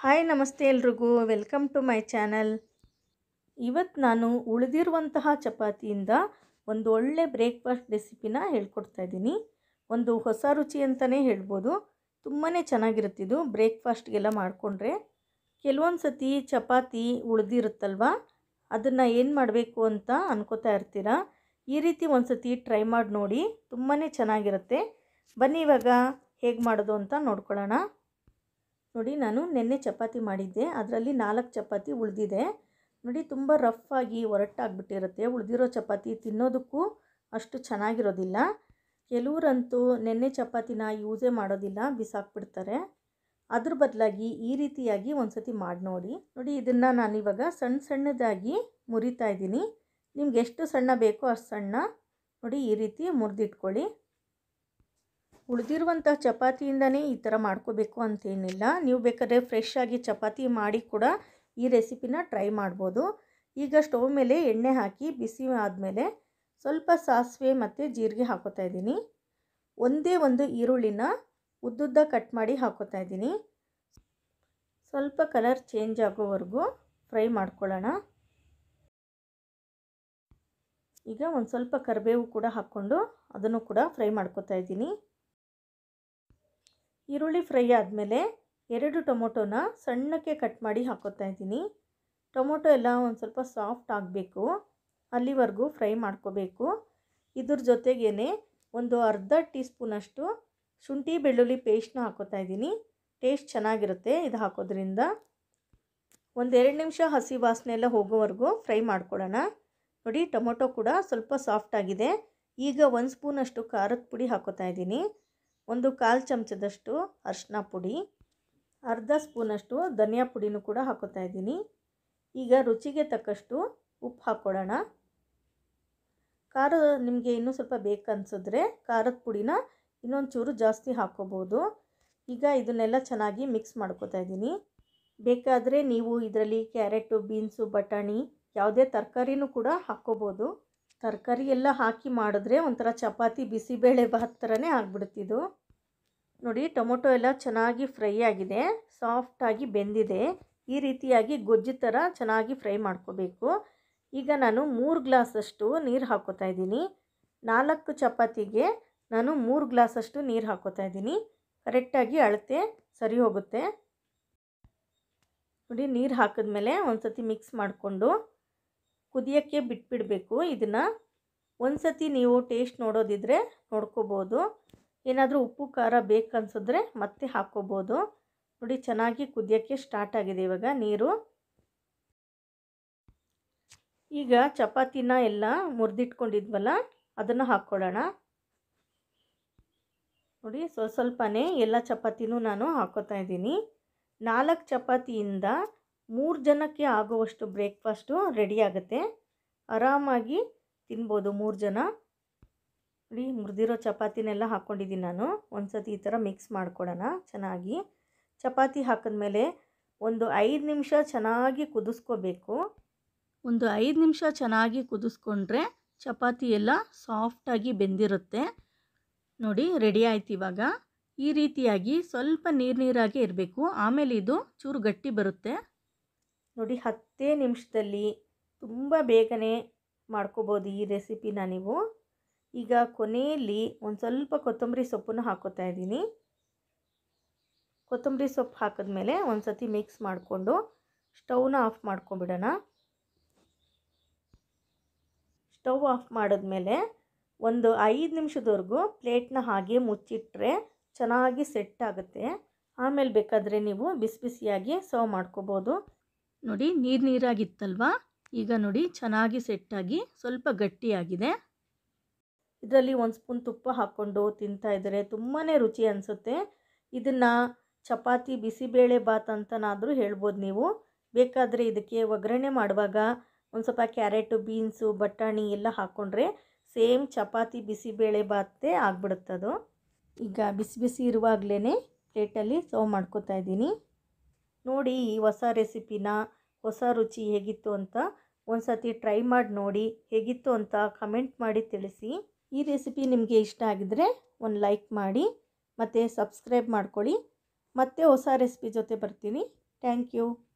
hi ನಮಸ್ತೆ ಎಲ್ರಿಗೂ welcome to my channel ಇವತ್ತು ನಾನು ಉಳಿದಿರುವಂತಹ ಚಪಾತಿಯಿಂದ ಒಂದು ಒಳ್ಳೆ ಬ್ರೇಕ್ಫಾಸ್ಟ್ ರೆಸಿಪಿನ ಹೇಳ್ಕೊಡ್ತಾ ಇದ್ದೀನಿ ಒಂದು ಹೊಸ ರುಚಿ ಅಂತಲೇ ಹೇಳ್ಬೋದು ತುಂಬಾ ಚೆನ್ನಾಗಿರುತ್ತಿದ್ದು ಬ್ರೇಕ್ಫಾಸ್ಟ್ಗೆಲ್ಲ ಮಾಡಿಕೊಂಡ್ರೆ ಕೆಲವೊಂದು ಸತಿ ಚಪಾತಿ ಉಳಿದಿರುತ್ತಲ್ವ ಅದನ್ನು ಏನು ಮಾಡಬೇಕು ಅಂತ ಅನ್ಕೋತಾ ಇರ್ತೀರ ಈ ರೀತಿ ಒಂದು ಸತಿ ಟ್ರೈ ಮಾಡಿ ನೋಡಿ ತುಂಬಾ ಚೆನ್ನಾಗಿರುತ್ತೆ ಬನ್ನಿ ಇವಾಗ ಹೇಗೆ ಮಾಡೋದು ಅಂತ ನೋಡ್ಕೊಳ್ಳೋಣ ನೋಡಿ ನಾನು ನಿನ್ನೆ ಚಪಾತಿ ಮಾಡಿದ್ದೆ ಅದರಲ್ಲಿ ನಾಲ್ಕು ಚಪಾತಿ ಉಳಿದಿದೆ ನೋಡಿ ತುಂಬ ರಫ್ ಆಗಿ ಒರಟಾಗ್ಬಿಟ್ಟಿರುತ್ತೆ ಉಳಿದಿರೋ ಚಪಾತಿ ತಿನ್ನೋದಕ್ಕೂ ಅಷ್ಟು ಚೆನ್ನಾಗಿರೋದಿಲ್ಲ ಕೆಲವರಂತೂ ನೆನ್ನೆ ಚಪಾತಿನ ಯೂಸೇ ಮಾಡೋದಿಲ್ಲ ಬಿಸಾಕ್ಬಿಡ್ತಾರೆ ಅದ್ರ ಬದಲಾಗಿ ಈ ರೀತಿಯಾಗಿ ಒಂದು ಸತಿ ಮಾಡಿ ನೋಡಿ ನೋಡಿ ಇದನ್ನು ನಾನಿವಾಗ ಸಣ್ಣ ಸಣ್ಣದಾಗಿ ಮುರಿತಾ ಇದ್ದೀನಿ ನಿಮ್ಗೆ ಎಷ್ಟು ಸಣ್ಣ ಬೇಕೋ ಅಷ್ಟು ಸಣ್ಣ ನೋಡಿ ಈ ರೀತಿ ಮುರಿದಿಟ್ಕೊಳ್ಳಿ ಉಳಿದಿರುವಂಥ ಚಪಾತಿಯಿಂದನೇ ಈ ಥರ ಮಾಡ್ಕೋಬೇಕು ಅಂತೇನಿಲ್ಲ ನೀವು ಬೇಕಾದ್ರೆ ಫ್ರೆಶ್ ಆಗಿ ಚಪಾತಿ ಮಾಡಿ ಕೂಡ ಈ ರೆಸಿಪಿನ ಟ್ರೈ ಮಾಡ್ಬೋದು ಈಗ ಸ್ಟವ್ ಮೇಲೆ ಎಣ್ಣೆ ಹಾಕಿ ಬಿಸಿ ಆದಮೇಲೆ ಸ್ವಲ್ಪ ಸಾಸಿವೆ ಮತ್ತು ಜೀರಿಗೆ ಹಾಕೋತಾ ಇದ್ದೀನಿ ಒಂದೇ ಒಂದು ಈರುಳ್ಳಿನ ಉದ್ದುದ್ದ ಕಟ್ ಮಾಡಿ ಹಾಕೋತಾ ಇದ್ದೀನಿ ಸ್ವಲ್ಪ ಕಲರ್ ಚೇಂಜ್ ಆಗೋವರೆಗೂ ಫ್ರೈ ಮಾಡ್ಕೊಳ್ಳೋಣ ಈಗ ಒಂದು ಸ್ವಲ್ಪ ಕರಿಬೇವು ಕೂಡ ಹಾಕ್ಕೊಂಡು ಅದನ್ನು ಕೂಡ ಫ್ರೈ ಮಾಡ್ಕೋತಾ ಇದ್ದೀನಿ ಈರುಳ್ಳಿ ಫ್ರೈ ಆದಮೇಲೆ ಎರಡು ಟೊಮೊಟೊನ ಸಣ್ಣಕ್ಕೆ ಕಟ್ ಮಾಡಿ ಹಾಕೋತಾ ಇದ್ದೀನಿ ಟೊಮೊಟೊ ಎಲ್ಲ ಒಂದು ಸ್ವಲ್ಪ ಸಾಫ್ಟ್ ಆಗಬೇಕು ಅಲ್ಲಿವರೆಗೂ ಫ್ರೈ ಮಾಡ್ಕೋಬೇಕು ಇದ್ರ ಜೊತೆಗೇ ಒಂದು ಅರ್ಧ ಟೀ ಸ್ಪೂನಷ್ಟು ಶುಂಠಿ ಬೆಳ್ಳುಳ್ಳಿ ಪೇಸ್ಟ್ನ ಹಾಕೋತಾ ಇದ್ದೀನಿ ಟೇಸ್ಟ್ ಚೆನ್ನಾಗಿರುತ್ತೆ ಇದು ಹಾಕೋದ್ರಿಂದ ಒಂದೆರಡು ನಿಮಿಷ ಹಸಿ ವಾಸನೆ ಎಲ್ಲ ಹೋಗೋವರೆಗೂ ಫ್ರೈ ಮಾಡ್ಕೊಳ್ಳೋಣ ನೋಡಿ ಟೊಮೊಟೊ ಕೂಡ ಸ್ವಲ್ಪ ಸಾಫ್ಟ್ ಆಗಿದೆ ಈಗ ಒಂದು ಸ್ಪೂನಷ್ಟು ಖಾರದ ಪುಡಿ ಹಾಕೋತಾ ಇದ್ದೀನಿ ಒಂದು ಕಾಲು ಚಮಚದಷ್ಟು ಅರಿಶಿನ ಪುಡಿ ಅರ್ಧ ಸ್ಪೂನಷ್ಟು ಧನಿಯಾ ಪುಡಿನೂ ಕೂಡ ಹಾಕೋತಾ ಇದ್ದೀನಿ ಈಗ ರುಚಿಗೆ ತಕ್ಕಷ್ಟು ಉಪ್ಪು ಹಾಕ್ಕೊಳ್ಳೋಣ ಖಾರ ನಿಮಗೆ ಇನ್ನೂ ಸ್ವಲ್ಪ ಬೇಕನ್ಸಿದ್ರೆ ಖಾರದ ಪುಡಿನ ಇನ್ನೊಂದು ಚೂರು ಜಾಸ್ತಿ ಹಾಕ್ಕೋಬೋದು ಈಗ ಇದನ್ನೆಲ್ಲ ಚೆನ್ನಾಗಿ ಮಿಕ್ಸ್ ಮಾಡ್ಕೋತಾ ಇದ್ದೀನಿ ಬೇಕಾದರೆ ನೀವು ಇದರಲ್ಲಿ ಕ್ಯಾರೆಟು ಬೀನ್ಸು ಬಟಾಣಿ ಯಾವುದೇ ತರಕಾರಿನೂ ಕೂಡ ಹಾಕ್ಕೋಬೋದು ತರಕಾರಿ ಎಲ್ಲ ಹಾಕಿ ಮಾಡಿದ್ರೆ ಒಂಥರ ಚಪಾತಿ ಬಿಸಿಬೇಳೆ ಭಾತ್ ಥರನೇ ಆಗಿಬಿಡುತ್ತಿದ್ದು ನೋಡಿ ಟೊಮೊಟೊ ಎಲ್ಲ ಚೆನ್ನಾಗಿ ಫ್ರೈ ಆಗಿದೆ ಸಾಫ್ಟಾಗಿ ಬೆಂದಿದೆ ಈ ರೀತಿಯಾಗಿ ಗೊಜ್ಜು ಥರ ಚೆನ್ನಾಗಿ ಫ್ರೈ ಮಾಡ್ಕೋಬೇಕು ಈಗ ನಾನು ಮೂರು ಗ್ಲಾಸಷ್ಟು ನೀರು ಹಾಕೋತಾ ಇದ್ದೀನಿ ನಾಲ್ಕು ಚಪಾತಿಗೆ ನಾನು ಮೂರು ಗ್ಲಾಸಷ್ಟು ನೀರು ಹಾಕೋತಾ ಇದ್ದೀನಿ ಕರೆಕ್ಟಾಗಿ ಅಳತೆ ಸರಿ ಹೋಗುತ್ತೆ ನೋಡಿ ನೀರು ಹಾಕಿದ್ಮೇಲೆ ಒಂದು ಸತಿ ಮಿಕ್ಸ್ ಮಾಡಿಕೊಂಡು ಕುದಿಯೋಕ್ಕೆ ಬಿಟ್ಬಿಡಬೇಕು ಇದನ್ನು ಒಂದು ಸತಿ ನೀವು ಟೇಸ್ಟ್ ನೋಡೋದಿದ್ರೆ ನೋಡ್ಕೋಬೋದು ಏನಾದರೂ ಉಪ್ಪು ಖಾರ ಬೇಕನ್ಸಿದ್ರೆ ಮತ್ತೆ ಹಾಕ್ಕೋಬೋದು ನೋಡಿ ಚೆನ್ನಾಗಿ ಕುದಿಯೋಕ್ಕೆ ಸ್ಟಾರ್ಟ್ ಆಗಿದೆ ಇವಾಗ ನೀರು ಈಗ ಚಪಾತಿನ ಎಲ್ಲ ಮುರಿದಿಟ್ಕೊಂಡಿದ್ವಲ್ಲ ಅದನ್ನು ಹಾಕ್ಕೊಳ್ಳೋಣ ನೋಡಿ ಸ್ವಲ್ಪ ಸ್ವಲ್ಪನೇ ಎಲ್ಲ ಚಪಾತಿನೂ ನಾನು ಹಾಕೋತಾ ಇದ್ದೀನಿ ನಾಲ್ಕು ಚಪಾತಿಯಿಂದ ಮೂರು ಜನಕ್ಕೆ ಆಗುವಷ್ಟು ಬ್ರೇಕ್ಫಾಸ್ಟು ರೆಡಿ ಆಗುತ್ತೆ ಆರಾಮಾಗಿ ತಿನ್ಬೋದು ಮೂರು ಜನ ನೋಡಿ ಮುರಿದಿರೋ ಚಪಾತಿನೆಲ್ಲ ಹಾಕ್ಕೊಂಡಿದ್ದೀನಿ ನಾನು ಒಂದು ಸತಿ ಈ ಥರ ಮಿಕ್ಸ್ ಮಾಡ್ಕೊಳ್ಳೋಣ ಚೆನ್ನಾಗಿ ಚಪಾತಿ ಹಾಕಿದ್ಮೇಲೆ ಒಂದು ಐದು ನಿಮಿಷ ಚೆನ್ನಾಗಿ ಕುದಿಸ್ಕೋಬೇಕು ಒಂದು ಐದು ನಿಮಿಷ ಚೆನ್ನಾಗಿ ಕುದಿಸ್ಕೊಂಡ್ರೆ ಚಪಾತಿ ಎಲ್ಲ ಸಾಫ್ಟಾಗಿ ಬೆಂದಿರುತ್ತೆ ನೋಡಿ ರೆಡಿ ಆಯ್ತು ಇವಾಗ ಈ ರೀತಿಯಾಗಿ ಸ್ವಲ್ಪ ನೀರು ನೀರಾಗೆ ಇರಬೇಕು ಆಮೇಲೆ ಇದು ಚೂರು ಗಟ್ಟಿ ಬರುತ್ತೆ ನೋಡಿ ಹತ್ತೇ ನಿಮಿಷದಲ್ಲಿ ತುಂಬ ಬೇಗನೆ ಮಾಡ್ಕೋಬೋದು ಈ ರೆಸಿಪಿನ ನೀವು ಈಗ ಕೊನೆಯಲ್ಲಿ ಒಂದು ಸ್ವಲ್ಪ ಕೊತ್ತಂಬರಿ ಸೊಪ್ಪನ್ನು ಹಾಕೋತಾ ಇದ್ದೀನಿ ಕೊತ್ತಂಬರಿ ಸೊಪ್ಪು ಹಾಕಿದ್ಮೇಲೆ ಒಂದು ಸತಿ ಮಿಕ್ಸ್ ಮಾಡಿಕೊಂಡು ಸ್ಟವ್ನ ಆಫ್ ಮಾಡ್ಕೊಂಬಿಡೋಣ ಸ್ಟವ್ ಆಫ್ ಮಾಡಿದ್ಮೇಲೆ ಒಂದು ಐದು ನಿಮಿಷದವರೆಗೂ ಪ್ಲೇಟ್ನ ಹಾಗೆ ಮುಚ್ಚಿಟ್ರೆ ಚೆನ್ನಾಗಿ ಸೆಟ್ ಆಗುತ್ತೆ ಆಮೇಲೆ ಬೇಕಾದರೆ ನೀವು ಬಿಸಿ ಬಿಸಿಯಾಗಿ ಸರ್ವ್ ಮಾಡ್ಕೋಬೋದು ನೋಡಿ ನೀರು ನೀರಾಗಿತ್ತಲ್ವಾ ಈಗ ನೋಡಿ ಚೆನ್ನಾಗಿ ಸೆಟ್ಟಾಗಿ ಸ್ವಲ್ಪ ಗಟ್ಟಿಯಾಗಿದೆ ಇದರಲ್ಲಿ ಒಂದು ಸ್ಪೂನ್ ತುಪ್ಪ ಹಾಕ್ಕೊಂಡು ತಿಂತಾಯಿದ್ರೆ ತುಂಬಾ ರುಚಿ ಅನಿಸುತ್ತೆ ಇದನ್ನು ಚಪಾತಿ ಬಿಸಿಬೇಳೆ ಬಾತ್ ಅಂತನಾದರೂ ಹೇಳ್ಬೋದು ನೀವು ಬೇಕಾದರೆ ಇದಕ್ಕೆ ಒಗ್ಗರಣೆ ಮಾಡುವಾಗ ಒಂದು ಸ್ವಲ್ಪ ಕ್ಯಾರೆಟು ಬೀನ್ಸು ಬಟಾಣಿ ಎಲ್ಲ ಹಾಕ್ಕೊಂಡ್ರೆ ಸೇಮ್ ಚಪಾತಿ ಬಿಸಿಬೇಳೆ ಬಾತೇ ಆಗ್ಬಿಡುತ್ತದು ಈಗ ಬಿಸಿ ಬಿಸಿ ಇರುವಾಗಲೇ ಪ್ಲೇಟಲ್ಲಿ ಸರ್ವ್ ಮಾಡ್ಕೋತಾ ಇದ್ದೀನಿ ನೋಡಿ ಈ ಹೊಸ ರೆಸಿಪಿನ ಹೊಸ ರುಚಿ ಹೇಗಿತ್ತು ಅಂತ ಒಂದು ಸತಿ ಟ್ರೈ ಮಾಡಿ ನೋಡಿ ಹೇಗಿತ್ತು ಅಂತ ಕಮೆಂಟ್ ಮಾಡಿ ತಿಳಿಸಿ ಈ ರೆಸಿಪಿ ನಿಮಗೆ ಇಷ್ಟ ಆಗಿದರೆ ಒಂದು ಲೈಕ್ ಮಾಡಿ ಮತ್ತು ಸಬ್ಸ್ಕ್ರೈಬ್ ಮಾಡ್ಕೊಳ್ಳಿ ಮತ್ತೆ ಹೊಸ ರೆಸಿಪಿ ಜೊತೆ ಬರ್ತೀನಿ ಥ್ಯಾಂಕ್ ಯು